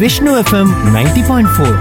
Vishnu FM ninety point four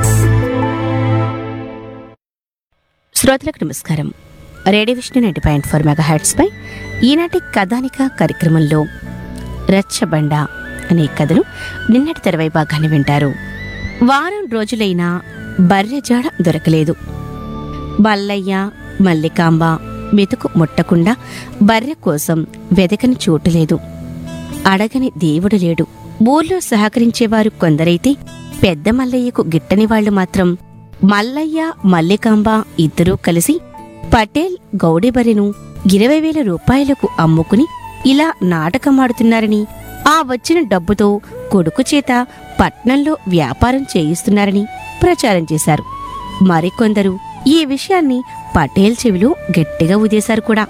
శ్రోతలకు నమస్కారం radio Vishnu ninety point four mega పై ఈనాటి కథానిక కార్యక్రమంలో రచ్చబండ అనే కథను నిన్నటి తెరవై భాగాన్ని వింటారు వారం రోజులైనా బర్రె జాడ దొరకలేదు బల్లయ్య మల్లికాంబ మెతుకు ముట్టకుండా బర్రె కోసం వెదకని చోటు లేదు అడగని దేవుడు లేడు ఊర్లో సహకరించేవారు కొందరైతే పెద్ద మల్లయ్యకు గిట్టని వాళ్ళు మాత్రం మల్లయ్య మల్లికాంబ ఇద్దరూ కలిసి పటేల్ గౌడిబరిను ఇరవై వేల రూపాయలకు అమ్ముకుని ఇలా నాటకమాడుతున్నారని ఆ వచ్చిన డబ్బుతో కొడుకు చేత పట్నంలో వ్యాపారం చేయిస్తున్నారని ప్రచారం చేశారు మరికొందరు ఈ విషయాన్ని పటేల్ చెవిలో గట్టిగా ఉదేశారు కూడా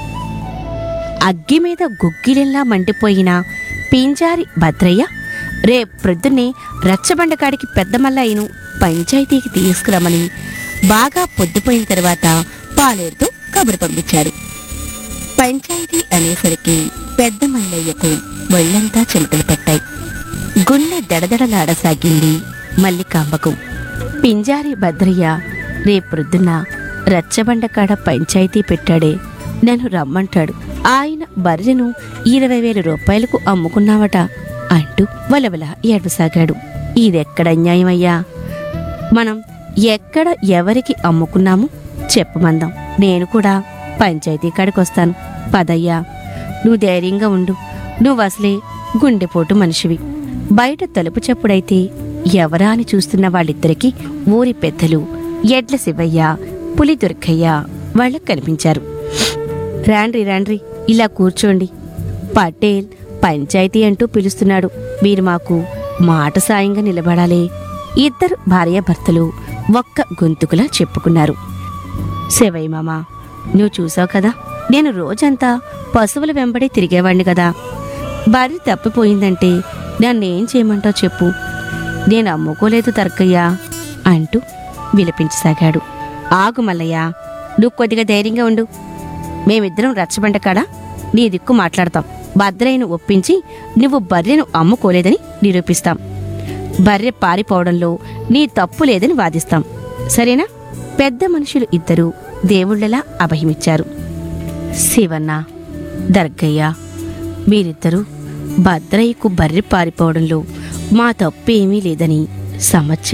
అగ్గి మీద గుగ్గిలెల్లా మండిపోయిన పింజారి భద్రయ్య రే ప్రొద్దున్నే రచ్చబండకాడికి పెద్ద మల్లయ్యను పంచాయతీకి తీసుకురమని బాగా పొద్దుపోయిన తర్వాత పాలేరుతో కబురు పంపించాడు పంచాయతీ అనేసరికి పెద్ద మల్లయ్యకు ఒళ్ళంతా చెమటలు పట్టాయి గుండె దడదడలాడసాగింది మల్లికాంబకు పింజారి భద్రయ్య రేపొద్దున రచ్చబండకాడ పంచాయతీ పెట్టాడే నన్ను రమ్మంటాడు ఆయన బర్రెను ఇరవై వేల రూపాయలకు అమ్ముకున్నావట అంటూ వలవల ఏడవసాగాడు ఇదెక్కడ అన్యాయమయ్యా మనం ఎక్కడ ఎవరికి అమ్ముకున్నాము చెప్పమందాం నేను కూడా పంచాయతీ కాడికి వస్తాను పదయ్యా నువ్వు ధైర్యంగా ఉండు నువ్వు అసలే గుండెపోటు మనిషివి బయట తలుపు చెప్పుడైతే ఎవరా అని చూస్తున్న వాళ్ళిద్దరికీ ఊరి పెద్దలు ఎడ్ల శివయ్య పులి దుర్గయ్య వాళ్ళకు కనిపించారు రాండ్రి రాండ్రి ఇలా కూర్చోండి పటేల్ పంచాయతీ అంటూ పిలుస్తున్నాడు మీరు మాకు మాట సాయంగా నిలబడాలి ఇద్దరు భార్యాభర్తలు ఒక్క గొంతుకులా చెప్పుకున్నారు శివయ్య మామ నువ్వు చూసావు కదా నేను రోజంతా పశువుల వెంబడి తిరిగేవాణ్ణి కదా భార్య తప్పిపోయిందంటే నన్నేం చేయమంటావు చెప్పు నేను అమ్ముకోలేదు తర్కయ్యా అంటూ విలపించసాగాడు ఆగు మల్లయ్య నువ్వు కొద్దిగా ధైర్యంగా ఉండు మేమిద్దరం రచ్చబండ కాడ నీ దిక్కు మాట్లాడతాం భద్రయ్యను ఒప్పించి నువ్వు బర్రెను అమ్ముకోలేదని నిరూపిస్తాం బర్రె పారిపోవడంలో నీ తప్పు లేదని వాదిస్తాం సరేనా పెద్ద మనుషులు ఇద్దరూ దేవుళ్ళలా అభయమిచ్చారు శివన్న దర్గయ్య మీరిద్దరూ భద్రయ్యకు బర్రె పారిపోవడంలో మా తప్పేమీ లేదని సమస్య